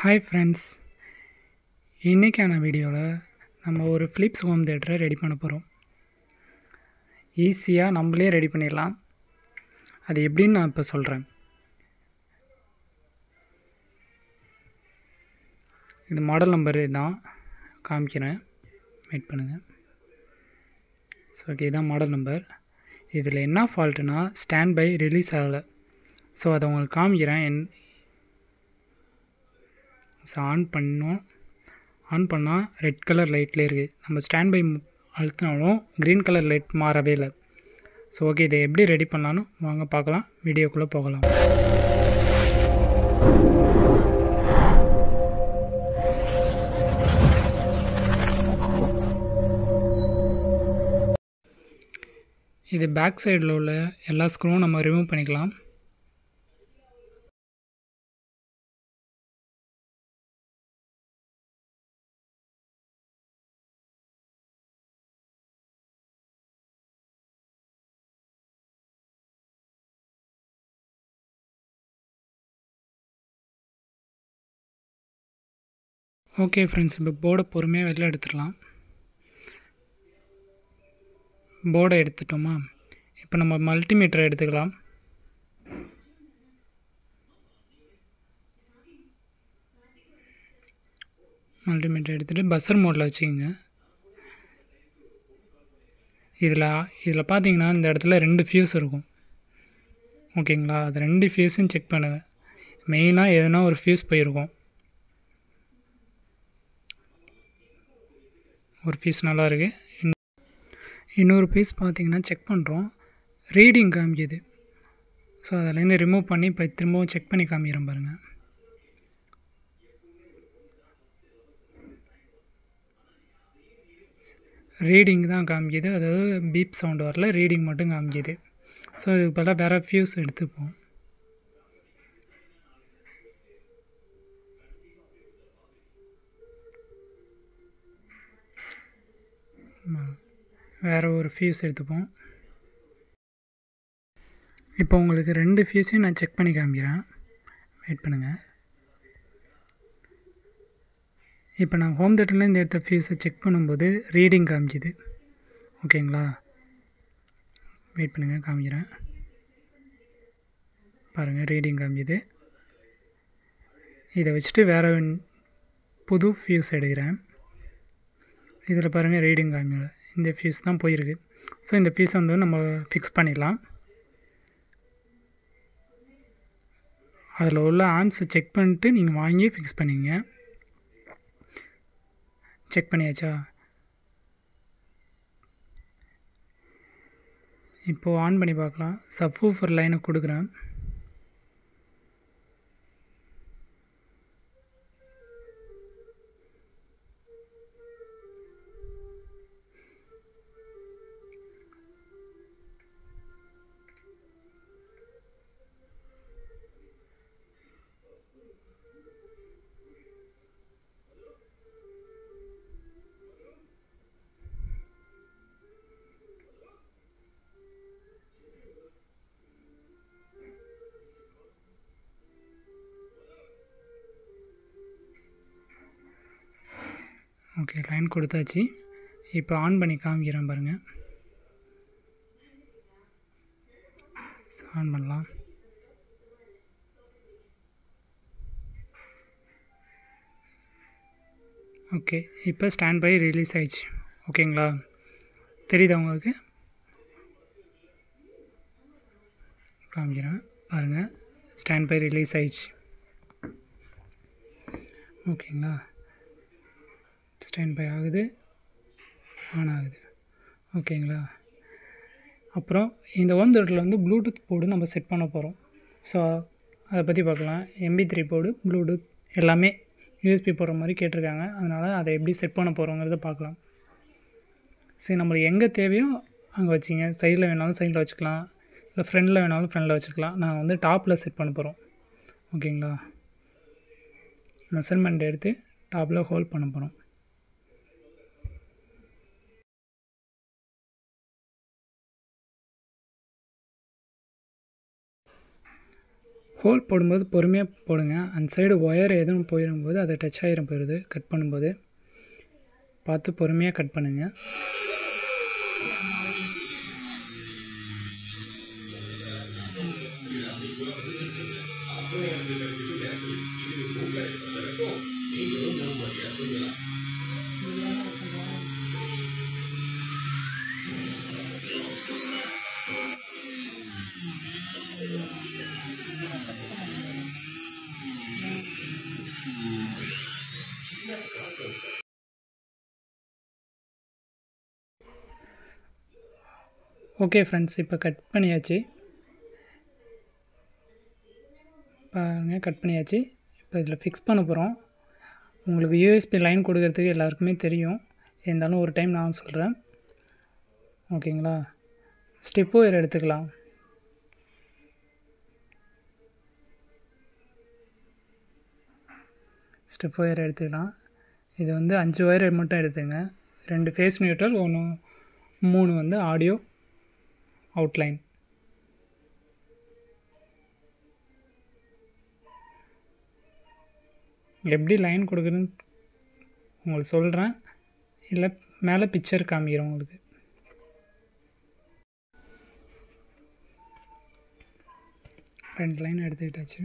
hi friends இன்றைக்கான வீடியோவில் நம்ம ஒரு ஃப்ளிப்ஸ் ஹோம் தேட்டரை ரெடி பண்ண போகிறோம் ஈஸியாக நம்மளே ரெடி பண்ணிடலாம் அது எப்படின்னு நான் இப்போ சொல்கிறேன் இது மாடல் நம்பர் தான் காமிக்கிறேன் வெயிட் பண்ணுங்கள் ஸோ ஓகே இதான் மாடல் நம்பர் இதில் என்ன ஃபால்ட்டுனா ஸ்டாண்ட் பை ரிலீஸ் ஆகலை ஸோ அதை உங்களுக்கு காமிக்கிறேன் என் ஸோ ஆன் பண்ணோம் ஆன் பண்ணால் ரெட் கலர் லைட்லேயே இருக்குது நம்ம ஸ்டாண்ட் பை அழுத்தினாலும் க்ரீன் கலர் லைட் மாறவே இல்லை ஸோ ஓகே இதை எப்படி ரெடி பண்ணலான்னு வாங்க பார்க்கலாம் வீடியோக்குள்ளே போகலாம் இது பேக் சைடில் உள்ள எல்லா ஸ்க்ரூவும் நம்ம ரிமூவ் பண்ணிக்கலாம் ஓகே ஃப்ரெண்ட்ஸ் இப்போ போர்டை பொறுமையாக வெளில எடுத்துடலாம் போர்டை எடுத்துட்டோமா இப்போ நம்ம மல்டிமீட்டரை எடுத்துக்கலாம் மல்டிமீட்டர் எடுத்துகிட்டு பஸ்ஸர் மோடில் வச்சுக்கோங்க இதில் இதில் பார்த்தீங்கன்னா இந்த இடத்துல ரெண்டு ஃபியூஸ் இருக்கும் ஓகேங்களா அது ரெண்டு ஃபியூஸும் செக் பண்ணுங்கள் மெயினாக எதுனா ஒரு ஃபியூஸ் போயிருக்கும் ஒரு பீஸ் நல்லா இருக்குது இன்னொரு பீஸ் பார்த்தீங்கன்னா செக் பண்ணுறோம் ரீடிங் காமிக்குது ஸோ அதிலேருந்து ரிமூவ் பண்ணி இப்போ திரும்பவும் செக் பண்ணி காமிக்கிறேன் பாருங்கள் ரீடிங் தான் காமிக்குது அதாவது பீப் சவுண்ட் வரல ரீடிங் மட்டும் காமிக்குது ஸோ இதுக்கு பதிலாக வேறு ஃபியூஸ் எடுத்துப்போம் வேறு ஒரு ஃபியூஸ் எடுத்துப்போம் இப்போ உங்களுக்கு ரெண்டு ஃபியூஸையும் நான் செக் பண்ணி காமிக்கிறேன் வெயிட் பண்ணுங்கள் இப்போ நான் ஹோம் தேட்டர்லேருந்து எடுத்த ஃபியூஸை செக் பண்ணும்போது ரீடிங் காமிச்சிது ஓகேங்களா வெயிட் பண்ணுங்கள் காமிக்கிறேன் பாருங்கள் ரீடிங் காமிச்சிது இதை வச்சுட்டு வேறு புது ஃபியூஸ் எடுக்கிறேன் இதில் பாருங்கள் ரீடிங் காமிக்கல இந்த ஃபீஸ் தான் போயிருக்கு ஸோ இந்த ஃபீஸ் வந்து நம்ம ஃபிக்ஸ் பண்ணிடலாம் அதில் உள்ள ஆம்ஸை செக் பண்ணிட்டு நீங்கள் வாங்கி ஃபிக்ஸ் பண்ணிங்க செக் பண்ணியாச்சா இப்போது ஆன் பண்ணி பார்க்கலாம் சப்வூஃபர் லைனை கொடுக்குறேன் ஓகே லைன் கொடுத்தாச்சு இப்போ ஆன் பண்ணி காமிக்கிறேன் பாருங்கள் ஆன் பண்ணலாம் ஓகே இப்போ ஸ்டாண்ட் பை ரிலீஸ் ஆயிடுச்சு ஓகேங்களா தெரியுதா உங்களுக்கு காமிக்கிறேன் பாருங்கள் ஸ்டாண்ட் பை ரிலீஸ் ஆயிடுச்சு ஓகேங்களா ஸ்டாண்ட் பை ஆகுது ஆன் ஆகுது ஓகேங்களா அப்புறம் இந்த ஒன் தேர்ட்டில் வந்து ப்ளூடூத் போர்டு நம்ம செட் பண்ண போகிறோம் ஸோ அதை பற்றி பார்க்கலாம் எம்பி த்ரீ போர்டு ப்ளூடூத் எல்லாமே யூஎஸ்பி போடுற மாதிரி கேட்டிருக்காங்க அதனால் அதை எப்படி செட் பண்ண போகிறோங்கிறத பார்க்கலாம் சரி நம்மளுக்கு எங்கே தேவையோ அங்கே வச்சிங்க சைடில் வேணாலும் சைடில் வச்சுக்கலாம் இல்லை ஃப்ரெண்டில் வேணாலும் ஃப்ரெண்டில் வச்சுக்கலாம் நான் வந்து டாப்பில் செட் பண்ண போகிறோம் ஓகேங்களா மெஷர்மெண்ட் எடுத்து டாப்பில் ஹோல்ட் பண்ண போகிறோம் ஹோல் போடும்போது பொறுமையாக போடுங்க அந்த சைடு ஒயர் எதுவும் போயிடும்போது அது டச் ஆகிரும் போயிடுது கட் பண்ணும்போது பார்த்து பொறுமையாக கட் பண்ணுங்கள் ஓகே ஃப்ரெண்ட்ஸ் இப்போ கட் பண்ணியாச்சு பாருங்க கட் பண்ணியாச்சு இப்போ இதில் ஃபிக்ஸ் பண்ண போகிறோம் உங்களுக்கு யூஎஸ்பி லைன் கொடுக்கறதுக்கு எல்லாருக்குமே தெரியும் இருந்தாலும் ஒரு டைம் நான் சொல்கிறேன் ஓகேங்களா ஸ்டெப் ஒயர் எடுத்துக்கலாம் ஸ்டெப் ஒயர் எடுத்துக்கலாம் இது வந்து அஞ்சு ஒயர் மட்டும் எடுத்துங்க ரெண்டு ஃபேஸ் நியூட்ரல் ஒன்று மூணு வந்து ஆடியோ அவுட்லைன் எப்படி லைன் கொடுக்குறதுன்னு உங்களுக்கு சொல்கிறேன் இல்லை மேலே பிக்சர் காமிக்கிறேன் உங்களுக்கு ரெண்டு லைன் எடுத்துக்கிட்டாச்சு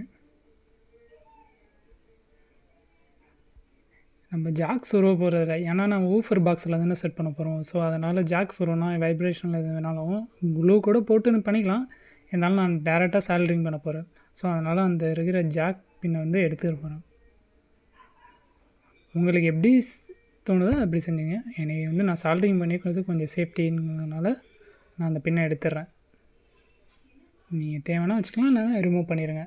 நம்ம ஜாக் சுருவ போகிறதில்ல ஏன்னா நம்ம ஊஃபர் பாக்ஸில் தானே செட் பண்ண போகிறோம் ஸோ அதனால் ஜாக் சுருவனா வைப்ரேஷனில் எது வேணாலும் க்ளூ கூட போட்டு பண்ணிக்கலாம் இருந்தாலும் நான் டேரெக்டாக சால்ட்ரிங் பண்ண போகிறேன் ஸோ அதனால் அந்த இருக்கிற ஜாக் பின்னை வந்து எடுத்துகிட்டு போகிறேன் உங்களுக்கு எப்படி தோணுதோ அப்படி செஞ்சீங்க என்னை வந்து நான் சால்ட்ரிங் பண்ணிக்கிறது கொஞ்சம் சேஃப்டிங்கிறதுனால நான் அந்த பின்னை எடுத்துடுறேன் நீங்கள் தேவைன்னா வச்சுக்கலாம் இல்லைன்னா ரிமூவ் பண்ணிடுங்க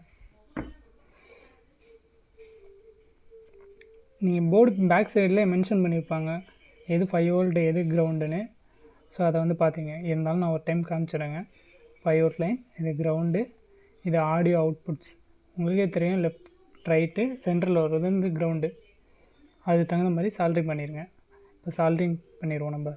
நீங்கள் போர்டு பேக் சைடில் மென்ஷன் பண்ணியிருப்பாங்க எது ஃபைவ் வோல்ட் எது கிரவுண்டுன்னு ஸோ அதை வந்து பார்த்தீங்க இருந்தாலும் நான் ஒரு டைம் காமிச்சிடுறேங்க ஃபைவ் வோல்ட் லைன் இது கிரவுண்டு இது ஆடியோ அவுட்புட்ஸ் உங்களுக்கே தெரியும் லெஃப்ட் ரைட்டு சென்ட்ரல் வர்றது வந்து கிரவுண்டு அதுக்கு தகுந்த மாதிரி சால்ட்ரிங் பண்ணிடுங்க இப்போ சால்ட்ரிங் பண்ணிடுவோம் நம்ம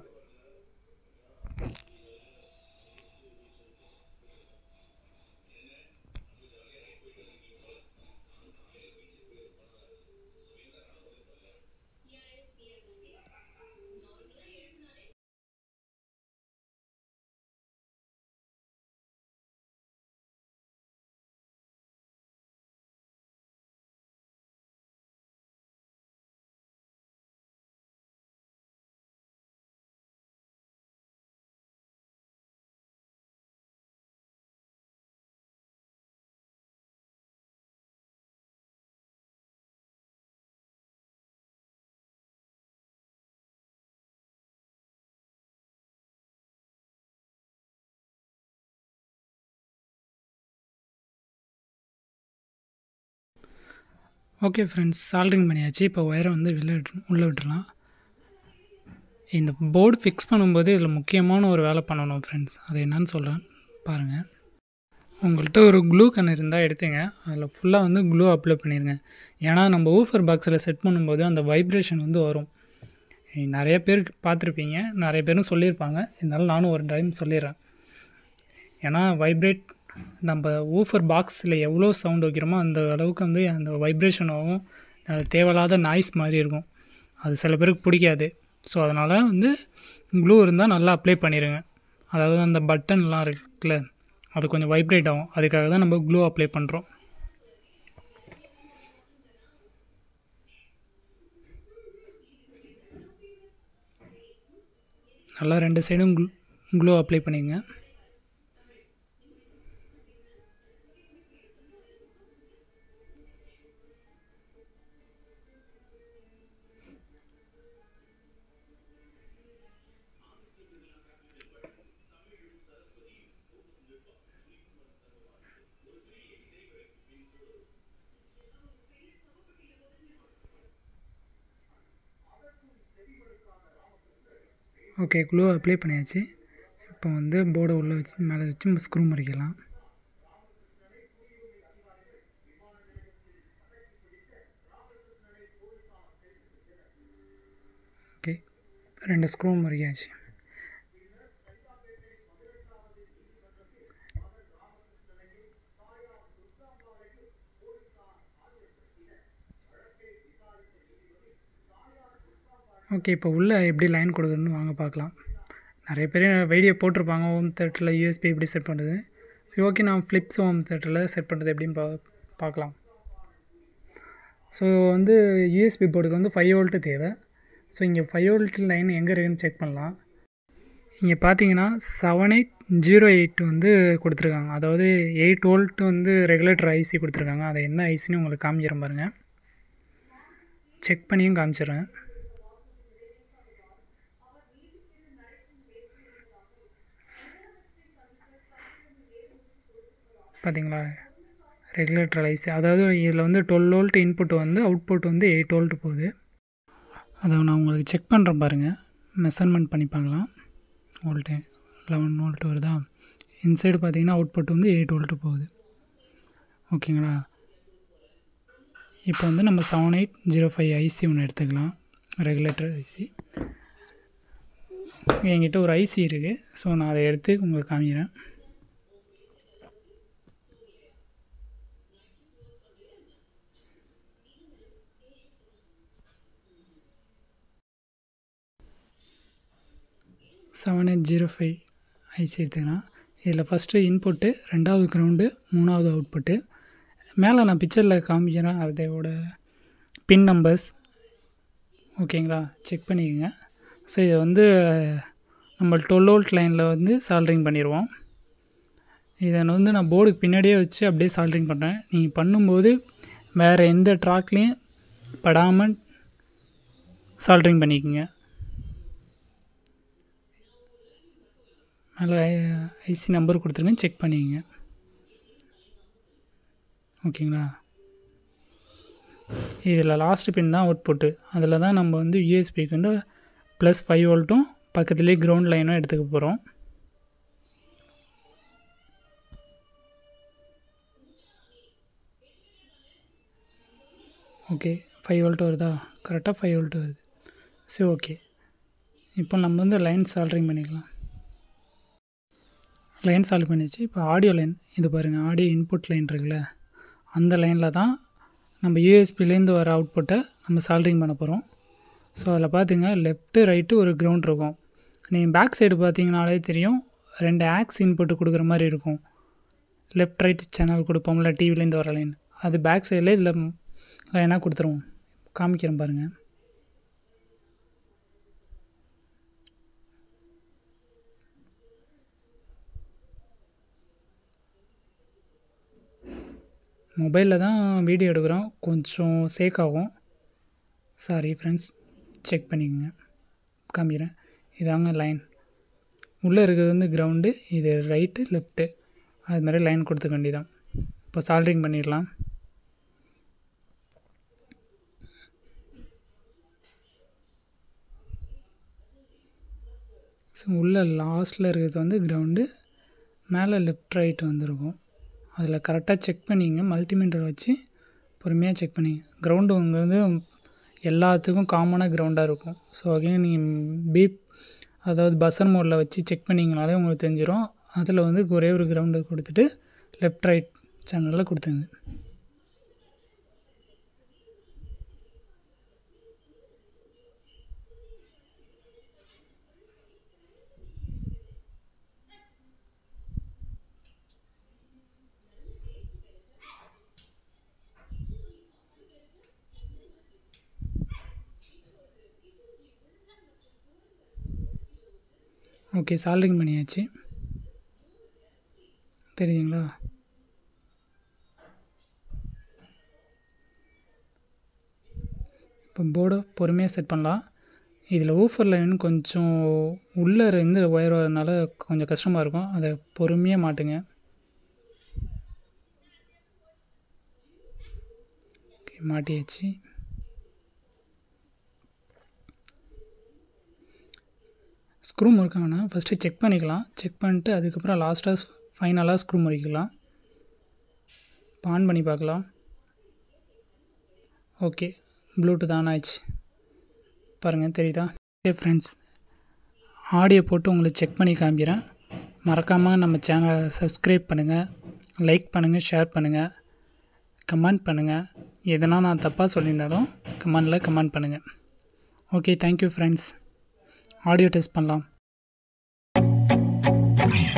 ஓகே ஃப்ரெண்ட்ஸ் சால்ட்ரிங் பண்ணியாச்சு இப்போ ஒயரை வந்து வெளில விட்டு உள்ளே விட்டுறலாம் இந்த போர்டு ஃபிக்ஸ் பண்ணும்போது இதில் முக்கியமான ஒரு வேலை பண்ணணும் ஃப்ரெண்ட்ஸ் அது என்னன்னு சொல்கிறேன் பாருங்கள் உங்கள்கிட்ட ஒரு க்ளூ கன் இருந்தால் எடுத்துங்க அதில் ஃபுல்லாக வந்து க்ளூ அப்ளை பண்ணிடுங்க ஏன்னா நம்ம ஊஃபர் பாக்ஸில் செட் பண்ணும்போது அந்த வைப்ரேஷன் வந்து வரும் நிறைய பேர் பார்த்துருப்பீங்க நிறைய பேரும் சொல்லியிருப்பாங்க இருந்தாலும் நானும் ஒரு டைம் சொல்லிடுறேன் ஏன்னா வைப்ரேட் நம்ம ஊஃபர் பாக்ஸில் எவ்வளோ சவுண்ட் வைக்கிறோமோ அந்த அளவுக்கு வந்து அந்த வைப்ரேஷன் ஆகும் அது தேவையில்லாத நாய்ஸ் மாதிரி இருக்கும் அது சில பேருக்கு பிடிக்காது ஸோ அதனால் வந்து க்ளூ இருந்தால் நல்லா அப்ளை பண்ணிடுங்க அதாவது அந்த பட்டன்லாம் இருக்குல்ல அது கொஞ்சம் வைப்ரேட் ஆகும் அதுக்காக தான் நம்ம க்ளூ அப்ளை பண்ணுறோம் நல்லா ரெண்டு சைடும் க்ளூ க்ளூ அப்ளை பண்ணிங்க ஓகே க்ளூ அப்ளை பண்ணியாச்சு இப்போ வந்து போர்டை உள்ளே வச்சு மேலே வச்சு ஸ்க்ரூ மறிக்கலாம் ஓகே ரெண்டு ஸ்க்ரூ மறிக்காச்சு ஓகே இப்போ உள்ளே எப்படி லைன் கொடுக்குறதுன்னு வாங்க பார்க்கலாம் நிறைய பேர் வீடியோ போட்டிருப்பாங்க ஹோம் தேட்டரில் யூஎஸ்பி எப்படி செட் பண்ணுறது சரி ஓகே நான் ஃப்ளிப்ஸ் ஹோம் தேட்டரில் செட் பண்ணுறது எப்படின்னு பா பார்க்கலாம் ஸோ வந்து யூஎஸ்பி போர்டுக்கு வந்து ஃபைவ் வோல்ட்டு தேவை ஸோ இங்கே ஃபைவ் வோல்ட் லைன் எங்கே இருக்குதுன்னு செக் பண்ணலாம் இங்கே பார்த்தீங்கன்னா செவன் எயிட் ஜீரோ எயிட் வந்து கொடுத்துருக்காங்க அதாவது எயிட் வோல்ட் வந்து ரெகுலேட்டர் ஐசி கொடுத்துருக்காங்க அதை என்ன ஐசின்னு உங்களுக்கு காமிக்கிறேன் பாருங்கள் செக் பண்ணியும் காமிச்சிடுறேன் பார்த்தீங்களா ரெகுலேட்டர் ஐசி அதாவது இதில் வந்து டுவெல் வோல்ட் இன்புட் வந்து அவுட்புட் வந்து எயிட் வோல்ட் போகுது அதை நான் உங்களுக்கு செக் பண்ணுறேன் பாருங்கள் மெஷர்மெண்ட் பண்ணி பார்க்கலாம் வோல்ட்டு லெவன் வோல்ட் வருதா இன்சைடு பார்த்தீங்கன்னா அவுட்புட் வந்து எயிட் வோல்ட்டு போகுது ஓகேங்களா இப்போ வந்து நம்ம seven eight zero five IC ஒன்று எடுத்துக்கலாம் ரெகுலேட்டர் ஐசி என்கிட்ட ஒரு ஐசி இருக்குது ஸோ நான் அதை எடுத்து உங்களுக்கு காமிக்கிறேன் seven eight zero five IC எடுத்துக்கலாம் இதில் ஃபஸ்ட்டு இன்புட்டு ரெண்டாவது க்ரௌண்டு மூணாவது அவுட்புட்டு மேலே நான் பிக்சரில் காமிக்கிறேன் அதோட பின் நம்பர்ஸ் ஓகேங்களா செக் பண்ணிக்கோங்க ஸோ இதை வந்து நம்ம டுவெல் வோல்ட் லைனில் வந்து சால்ட்ரிங் பண்ணிடுவோம் இதை வந்து நான் போர்டுக்கு பின்னாடியே வச்சு அப்படியே சால்ட்ரிங் பண்ணுறேன் நீங்கள் பண்ணும்போது வேறு எந்த ட்ராக்லேயும் படாமல் சால்ட்ரிங் பண்ணிக்கோங்க மேலே ஐசி நம்பர் கொடுத்துருங்க செக் பண்ணிக்கங்க ஓகேங்களா இதில் லாஸ்ட் பின் தான் அவுட்புட்டு அதில் தான் நம்ம வந்து யூஎஸ்பிக்கு வந்து ப்ளஸ் ஃபைவ் வோல்ட்டும் பக்கத்துலேயே கிரவுண்ட் லைனும் எடுத்துக்க போகிறோம் ஓகே ஃபைவ் வோல்ட் வருதா கரெக்டாக ஃபைவ் வோல்ட் வருது சரி ஓகே இப்போ நம்ம வந்து லைன் சால்ட்ரிங் பண்ணிக்கலாம் லைன் சால்வ் பண்ணிச்சு இப்போ ஆடியோ லைன் இது பாருங்கள் ஆடியோ இன்புட் லைன் இருக்குல்ல அந்த லைனில் தான் நம்ம யூஎஸ்பிலேருந்து வர அவுட்புட்டை நம்ம சால்ட்ரிங் பண்ண போகிறோம் ஸோ அதில் பார்த்துங்க லெஃப்ட்டு ரைட்டு ஒரு கிரவுண்ட் இருக்கும் நீங்கள் பேக் சைடு பார்த்தீங்கனாலே தெரியும் ரெண்டு ஆக்ஸ் இன்புட்டு கொடுக்குற மாதிரி இருக்கும் லெஃப்ட் ரைட் சேனல் கொடுப்போம்ல டிவிலேருந்து வர லைன் அது பேக் சைடில் இதில் லைனாக கொடுத்துருவோம் காமிக்கிறேன் பாருங்கள் மொபைலில் தான் வீடியோ எடுக்கிறோம் கொஞ்சம் சேக் ஆகும் சாரி ஃப்ரெண்ட்ஸ் செக் பண்ணிக்கோங்க காமிக்கிறேன் இதாங்க லைன் உள்ளே இருக்கிறது வந்து கிரவுண்டு இது ரைட்டு லெஃப்ட்டு அது மாதிரி லைன் கொடுத்துக்க வேண்டியதான் இப்போ சால்ட்ரிங் பண்ணிடலாம் ஸோ உள்ளே லாஸ்ட்டில் இருக்கிறது வந்து கிரவுண்டு மேலே லெஃப்ட் ரைட் வந்துருக்கும் அதில் கரெக்டாக செக் பண்ணிங்க மல்டிமீட்டர் வச்சு பொறுமையாக செக் பண்ணிங்க கிரவுண்டு வந்து எல்லாத்துக்கும் காமனாக கிரவுண்டாக இருக்கும் ஸோ அகைன் நீங்கள் பீப் அதாவது பஸ்ஸர் மோடில் வச்சு செக் பண்ணிங்கனாலே உங்களுக்கு தெரிஞ்சிடும் அதில் வந்து ஒரே ஒரு கிரவுண்டு கொடுத்துட்டு லெஃப்ட் ரைட் சேனலில் கொடுத்துங்க ஓகே சால்ட்ரிங் பண்ணியாச்சு தெரியுதுங்களா இப்போ போர்டை பொறுமையாக செட் பண்ணலாம் இதில் ஊஃபர் லைன் கொஞ்சம் உள்ளே இருந்து ஒயர் வரதுனால கொஞ்சம் கஷ்டமாக இருக்கும் அதை பொறுமையாக மாட்டுங்க ஓகே மாட்டியாச்சு ஸ்க்ரூ முறுக்க வேணாம் ஃபஸ்ட்டு செக் பண்ணிக்கலாம் செக் பண்ணிட்டு அதுக்கப்புறம் லாஸ்ட்டாக ஃபைனலாக ஸ்க்ரூ முறிக்கலாம் இப்போ ஆன் பண்ணி பார்க்கலாம் ஓகே ப்ளூடூத் ஆன் ஆயிடுச்சு பாருங்கள் தெரியுதா ஓகே ஃப்ரெண்ட்ஸ் ஆடியோ போட்டு உங்களுக்கு செக் பண்ணி காமிக்கிறேன் மறக்காமல் நம்ம சேனலை சப்ஸ்கிரைப் பண்ணுங்கள் லைக் பண்ணுங்கள் ஷேர் பண்ணுங்கள் கமெண்ட் பண்ணுங்கள் எதனா நான் தப்பாக சொல்லியிருந்தாலும் கமெண்டில் கமெண்ட் பண்ணுங்கள் okay thank you friends audio test பண்ணலாம்